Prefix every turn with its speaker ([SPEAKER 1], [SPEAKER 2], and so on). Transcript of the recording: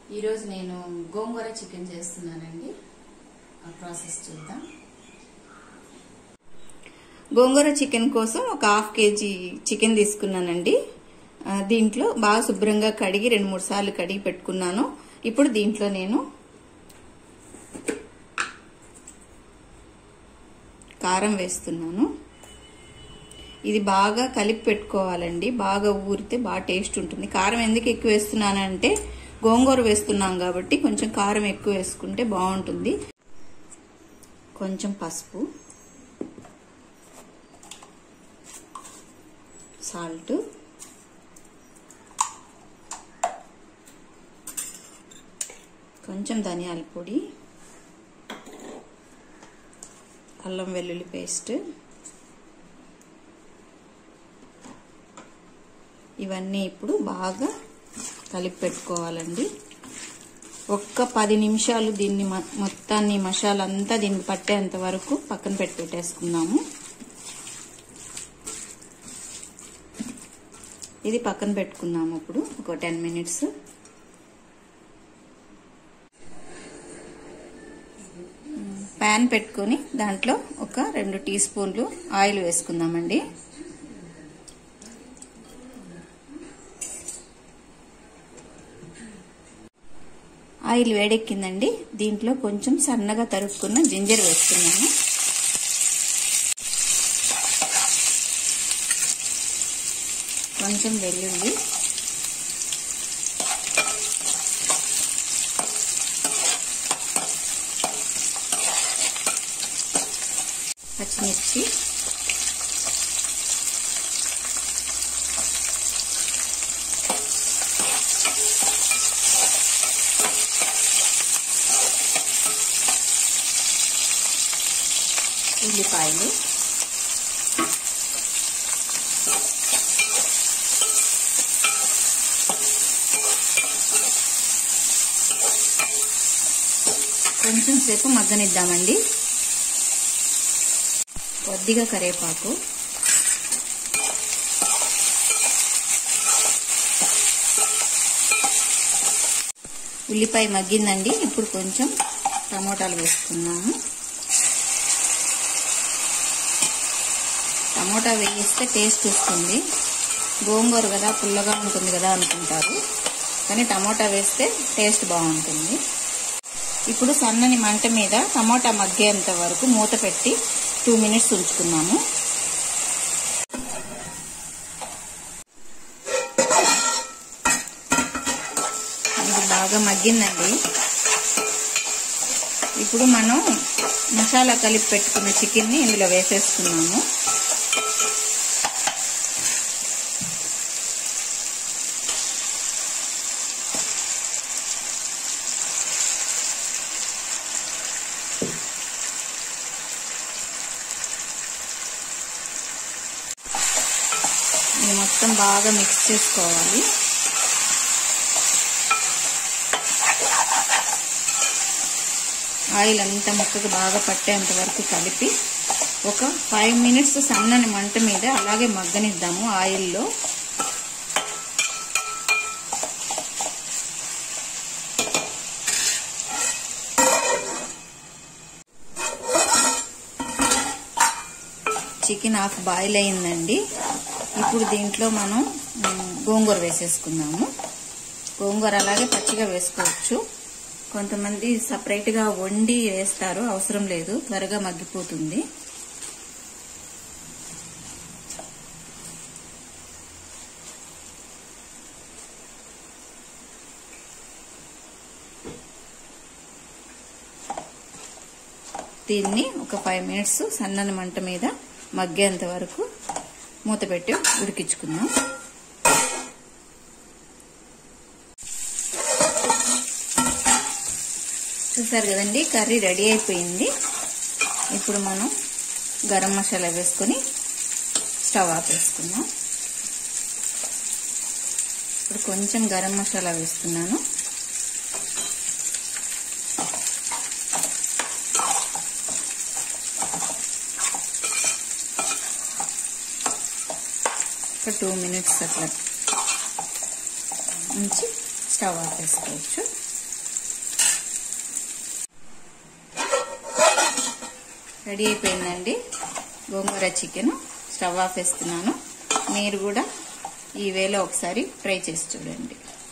[SPEAKER 1] ఈరోజు నేను గోంగూర చికెన్ చేస్తున్నానండి ఆ ప్రాసెస్ చూద్దాం గోంగూర చికెన్ కోసం ఒక హాఫ్ కేజీ చికెన్ తీసుకున్నానండి ఆ, దీంట్లో బాగా శుభ్రంగా కడిగి రెండు మూడు సార్లు కడిగి పెట్టుకున్నాను ఇప్పుడు దీంట్లో నేను కారం వేస్తున్నాను ఇది బాగా కలిపి పెట్టుకోవాలండి బాగా ఊరితే బాగా టేస్ట్ ఉంటుంది కారం ఎందుకు ఎక్కువ వేస్తున్నానంటే గోంగూర వేస్తున్నాం కాబట్టి కొంచెం కారం ఎక్కువ వేసుకుంటే బాగుంటుంది కొంచెం పసుపు సాల్ట్ కొంచెం ధనియాల పొడి అల్లం వెల్లుల్లి పేస్ట్ ఇవన్నీ ఇప్పుడు బాగా కలిపి పెట్టుకోవాలండి ఒక్క పది నిమిషాలు దీన్ని మొత్తాన్ని మసాలా అంతా దీన్ని పట్టేంత వరకు పక్కన పెట్టి పెట్టేసుకుందాము ఇది పక్కన పెట్టుకుందాము ఇప్పుడు ఒక టెన్ మినిట్స్ ప్యాన్ పెట్టుకొని దాంట్లో ఒక రెండు టీ స్పూన్లు ఆయిల్ వేసుకుందామండి ఆయిల్ వేడెక్కిందండి దీంట్లో కొంచెం సన్నగా తరుక్కున్న జింజర్ వేస్తున్నాను కొంచెం వెల్లుల్లి పచ్చిమిర్చి ఉల్లిపాయలు కొంచెం సేపు మగ్గనిద్దామండి కొద్దిగా కరివేపాకు ఉల్లిపాయ మగ్గిందండి ఇప్పుడు కొంచెం టమోటాలు వేసుకున్నాము టమోటా వేయిస్తే టేస్ట్ వస్తుంది గోంగూర కదా పుల్లగా ఉంటుంది కదా అనుకుంటారు కానీ టమోటా వేస్తే టేస్ట్ బాగుంటుంది ఇప్పుడు సన్నని మంట మీద టమోటా మగ్గేంత వరకు మూత పెట్టి టూ మినిట్స్ ఉంచుకున్నాము ఇది బాగా మగ్గిందండి ఇప్పుడు మనం మసాలా కలిపి పెట్టుకున్న చికెన్ని ఇందులో వేసేస్తున్నాము ఇది మొత్తం బాగా మిక్స్ చేసుకోవాలి ఆయిల్ అంతా ముక్కకు బాగా పట్టేంత వరకు కలిపి ఒక ఫైవ్ మినిట్స్ సన్నని మంట మీద అలాగే మగ్గనిద్దాము ఆయిల్లో చికెన్ హాఫ్ బాయిల్ అయిందండి ఇప్పుడు దీంట్లో మనం గోంగూర వేసేసుకుందాము గోంగూర అలాగే పచ్చిగా వేసుకోవచ్చు కొంతమంది సపరేట్గా వండి వేస్తారు అవసరం లేదు త్వరగా మగ్గిపోతుంది దీన్ని ఒక ఫైవ్ మినిట్స్ సన్నని మంట మీద మగ్గేంత వరకు మూత పెట్టి ఉడికించుకుందాం చూసారు కదండి కర్రీ రెడీ అయిపోయింది ఇప్పుడు మనం గరం మసాలా వేసుకొని స్టవ్ ఆపేసుకుందాం ఇప్పుడు కొంచెం గరం మసాలా వేస్తున్నాను ఒక టూ మినిట్స్ అట్లా ఉంచి స్టవ్ ఆపేసుకోవచ్చు రెడీ అయిపోయిందండి గోంగూర చికెన్ స్టవ్ ఆఫ్ వేస్తున్నాను మీరు కూడా ఈ వేలో ఒకసారి ట్రై చేసి చూడండి